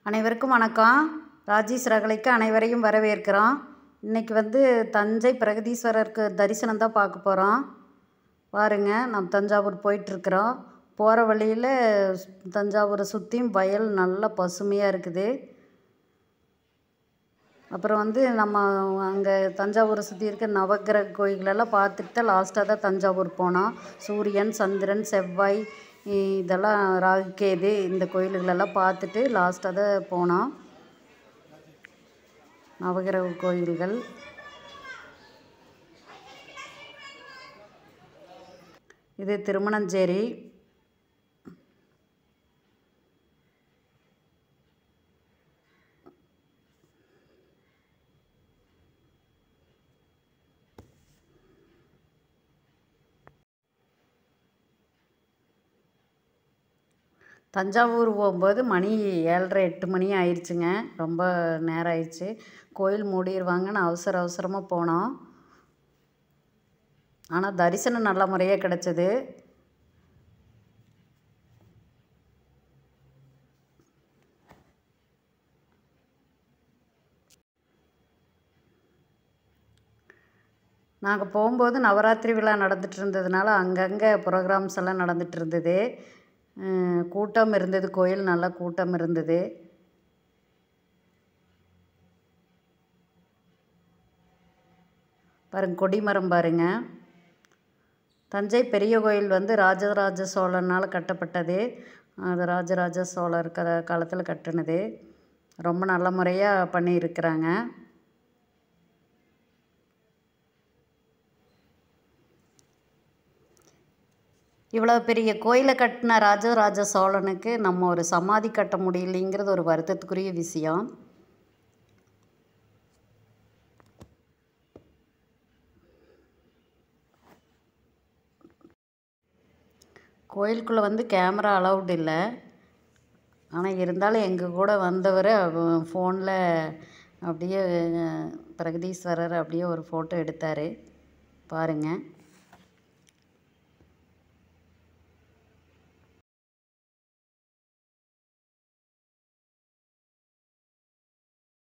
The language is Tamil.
அனைவருக்கும் வணக்கம் ராஜேஷ் ரகலைக்கு அனைவரையும் வரவேற்கிறோம் இன்றைக்கி வந்து தஞ்சை பிரகதீஸ்வரருக்கு தரிசனம் தான் பார்க்க போகிறோம் பாருங்க நம்ம தஞ்சாவூர் போயிட்டுருக்குறோம் போகிற வழியில் தஞ்சாவூரை சுற்றியும் வயல் நல்லா பசுமையாக இருக்குது அப்புறம் வந்து நம்ம அங்கே தஞ்சாவூரை சுற்றி இருக்க நவக்கிரக கோயிலெல்லாம் பார்த்துட்டு தான் லாஸ்ட்டாக தான் தஞ்சாவூர் போனோம் சூரியன் சந்திரன் செவ்வாய் இதெல்லாம் ராகுகேது இந்த கோயில்களெல்லாம் பார்த்துட்டு லாஸ்ட்டாக தான் போனோம் நவகிரக கோயில்கள் இது திருமணஞ்சேரி தஞ்சாவூர் போகும்போது மணி ஏழரை எட்டு மணி ஆயிடுச்சுங்க ரொம்ப நேரம் ஆயிடுச்சு கோயில் மூடிடுவாங்கன்னு அவசர அவசரமாக போனோம் ஆனால் தரிசனம் நல்ல முறையாக கிடச்சிது நாங்கள் போகும்போது நவராத்திரி விழா நடந்துட்டு இருந்ததுனால அங்கங்கே ப்ரோக்ராம்ஸ் எல்லாம் நடந்துட்டு இருந்தது கூட்டம் இருந்தது கோயில் நல்லா கூட்டம் இருந்தது பாருங்க கொடிமரம் பாருங்க தஞ்சை பெரிய கோயில் வந்து ராஜராஜ சோழனால் கட்டப்பட்டது அது ராஜராஜ சோழர் க காலத்தில் கட்டினது ரொம்ப நல்ல முறையாக பண்ணியிருக்கிறாங்க இவ்வளோ பெரிய கோயிலை கட்டின ராஜராஜ சோழனுக்கு நம்ம ஒரு சமாதி கட்ட முடியலைங்கிறது ஒரு வருத்தத்துக்குரிய விஷயம் கோயிலுக்குள்ளே வந்து கேமரா அலௌட் இல்லை ஆனால் இருந்தாலும் எங்கள் கூட வந்தவர் ஃபோனில் அப்படியே பிரகதீஸ்வரர் அப்படியே ஒரு ஃபோட்டோ எடுத்தார் பாருங்கள்